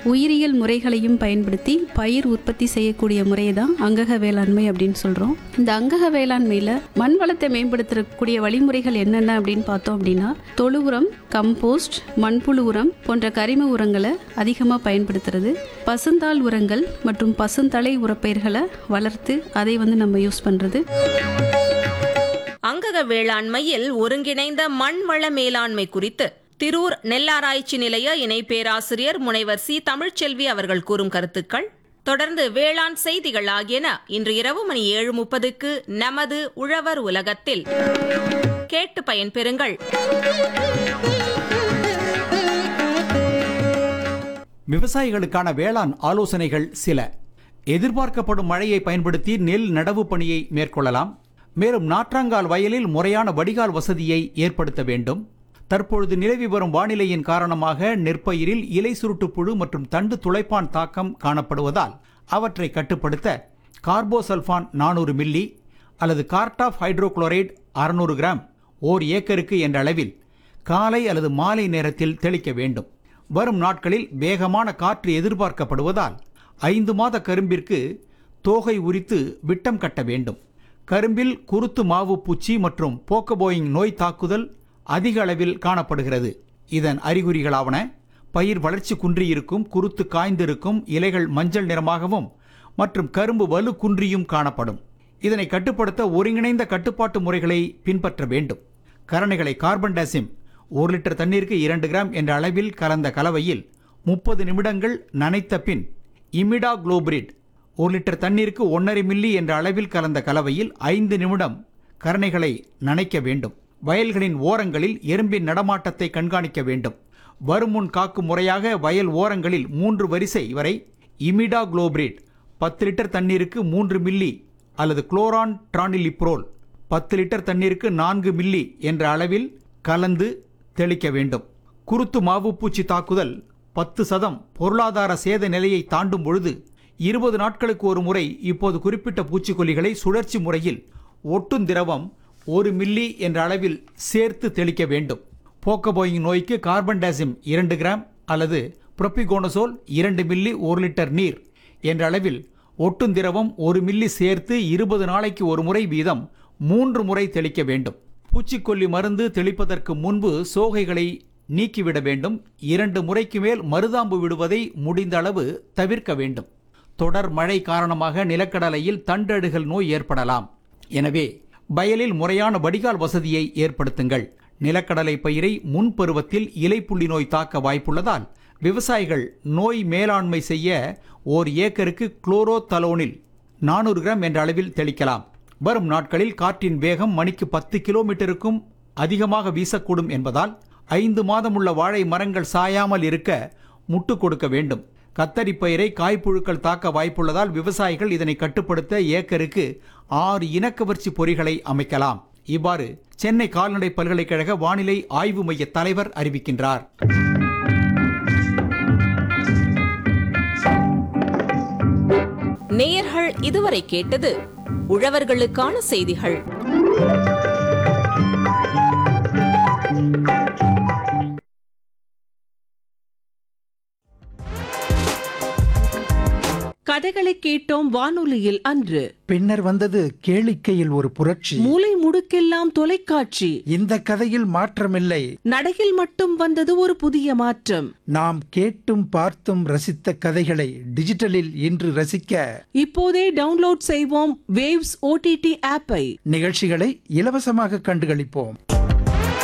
உயிரியல் முறைகளையும் பயன்படுத்தி பயிர் உற்பத்தி செய்யக்கூடிய முறையை தான் அங்கக வேளாண்மை அப்படின்னு சொல்கிறோம் இந்த அங்கக வேளாண்மையில் மண் வளத்தை மேம்படுத்தக்கூடிய வழிமுறைகள் என்னென்ன அப்படின்னு பார்த்தோம் அப்படின்னா தொழு உரம் கம்போஸ்ட் மண்புழு உரம் போன்ற கரிம உரங்களை அதிகமாக பயன்படுத்துறது பசுந்தாள் உரங்கள் மற்றும் பசுந்தலை உரப்பயிர்களை வளர்த்து அதை வந்து நம்ம யூஸ் பண்ணுறது அங்கக வேளாண்மையில் ஒருங்கிணைந்த மண் வள மேலாண்மை குறித்து திரூர் நெல்லாராய்ச்சி நிலைய இணை பேராசிரியர் முனைவர் சி தமிழ்ச்செல்வி அவர்கள் கூறும் கருத்துக்கள் தொடர்ந்து வேளாண் செய்திகள் ஆகியன இன்று இரவு மணி ஏழு முப்பதுக்கு நமது உழவர் உலகத்தில் கேட்டு பயன்பெறுங்கள் விவசாயிகளுக்கான வேளாண் ஆலோசனைகள் சில எதிர்பார்க்கப்படும் மழையை பயன்படுத்தி நெல் நடவு பணியை மேற்கொள்ளலாம் மேலும் நாற்றாங்கால் வயலில் முறையான வடிகால் வசதியை ஏற்படுத்த வேண்டும் தற்பொழுது நிலவி வரும் வானிலையின் காரணமாக நெற்பயிரில் இலை சுருட்டு புழு மற்றும் தண்டு துளைப்பான் தாக்கம் காணப்படுவதால் அவற்றை கட்டுப்படுத்த கார்போசல்ஃபான் நானூறு மில்லி அல்லது கார்டாஃப் ஹைட்ரோகுளோரைடு அறுநூறு கிராம் ஓர் ஏக்கருக்கு என்ற அளவில் காலை அல்லது மாலை நேரத்தில் தெளிக்க வேண்டும் வரும் நாட்களில் வேகமான காற்று எதிர்பார்க்கப்படுவதால் ஐந்து மாத கரும்பிற்கு தோகை உரித்து விட்டம் கட்ட வேண்டும் கரும்பில் குருத்து மாவு பூச்சி மற்றும் போக்கபோயிங் நோய் தாக்குதல் அதிக அளவில் காணப்படுகிறது இதன் அறிகுறிகளாவன பயிர் வளர்ச்சி குன்றியிருக்கும் குருத்து காய்ந்திருக்கும் இலைகள் மஞ்சள் நிறமாகவும் மற்றும் கரும்பு வலு குன்றியும் காணப்படும் இதனை கட்டுப்படுத்த ஒருங்கிணைந்த கட்டுப்பாட்டு முறைகளை பின்பற்ற வேண்டும் கரணைகளை கார்பன் டேசிம் ஒரு லிட்டர் தண்ணீருக்கு இரண்டு கிராம் என்ற அளவில் கலந்த கலவையில் முப்பது நிமிடங்கள் நனைத்த பின் இமிடா குளோபிரிட் ஒரு லிட்டர் தண்ணீருக்கு ஒன்றரை மில்லி என்ற அளவில் கலந்த கலவையில் ஐந்து நிமிடம் கரணைகளை நனைக்க வேண்டும் வயல்களின் ஓரங்களில் எறும்பின் நடமாட்டத்தை கண்காணிக்க வேண்டும் வருமுன் காக்கும் முறையாக வயல் ஓரங்களில் மூன்று வரிசை வரை இமிடா குளோபிரிட் பத்து லிட்டர் தண்ணீருக்கு மூன்று மில்லி அல்லது குளோரான் ட்ரானிலிப்ரோல் பத்து லிட்டர் தண்ணீருக்கு நான்கு மில்லி என்ற அளவில் கலந்து தெளிக்க வேண்டும் குருத்து மாவு பூச்சி தாக்குதல் பத்து சதம் பொருளாதார சேத நிலையை தாண்டும் பொழுது இருபது நாட்களுக்கு ஒரு முறை இப்போது குறிப்பிட்ட பூச்சிக்கொல்லிகளை சுழற்சி முறையில் ஒட்டும் திரவம் ஒரு மில்லி என்ற அளவில் சேர்த்து தெளிக்க வேண்டும் போக்கபோயிங் நோய்க்கு கார்பன் டேசிம் இரண்டு கிராம் அல்லது புரோபிகோனசோல் இரண்டு மில்லி ஒரு லிட்டர் நீர் என்ற அளவில் ஒட்டும் திரவம் ஒரு மில்லி சேர்த்து இருபது நாளைக்கு ஒரு முறை வீதம் மூன்று முறை தெளிக்க வேண்டும் பூச்சிக்கொல்லி மருந்து தெளிப்பதற்கு முன்பு சோகைகளை நீக்கிவிட வேண்டும் இரண்டு முறைக்கு மேல் மருதாம்பு விடுவதை முடிந்த அளவு தவிர்க்க வேண்டும் தொடர் மழை காரணமாக நிலக்கடலையில் தண்டழுகல் நோய் ஏற்படலாம் எனவே வயலில் முறையான வடிகால் வசதியை ஏற்படுத்துங்கள் நிலக்கடலை பயிரை முன்பருவத்தில் இலைப்புள்ளி நோய் தாக்க வாய்ப்புள்ளதால் விவசாயிகள் நோய் மேலாண்மை செய்ய ஓர் ஏக்கருக்கு குளோரோதலோனில் நானூறு கிராம் என்ற அளவில் தெளிக்கலாம் வரும் நாட்களில் காற்றின் வேகம் மணிக்கு பத்து கிலோமீட்டருக்கும் அதிகமாக வீசக்கூடும் என்பதால் ஐந்து மாதமுள்ள வாழை மரங்கள் சாயாமல் இருக்க முட்டு கொடுக்க வேண்டும் கத்தரி பயிரை காய்ப்புழுக்கள் தாக்க வாய்ப்புள்ளதால் விவசாயிகள் இதனை கட்டுப்படுத்த ஏக்கருக்கு ஆறு இனக்கவர்ச்சி பொறிகளை அமைக்கலாம் இவ்வாறு சென்னை கால்நடை பல்கலைக்கழக வானிலை ஆய்வு மைய தலைவர் அறிவிக்கின்றார் நேயர்கள் இதுவரை கேட்டது உழவர்களுக்கான செய்திகள் கதைகளை கேட்டோம் வானொலியில் அன்று பின்னர் வந்தது கேளிக்கையில் ஒரு புரட்சி மூலை முடுக்கெல்லாம் தொலைக்காட்சி இந்த கதையில் மாற்றமில்லை நடையில் மட்டும் வந்தது ஒரு புதிய மாற்றம் நாம் கேட்டும் பார்த்தும் ரசித்த கதைகளை டிஜிட்டலில் இன்று ரசிக்க இப்போதே டவுன்லோட் செய்வோம் வேவ்ஸ் ஓடிடி ஆப்பை நிகழ்ச்சிகளை இலவசமாக கண்டுகளிப்போம்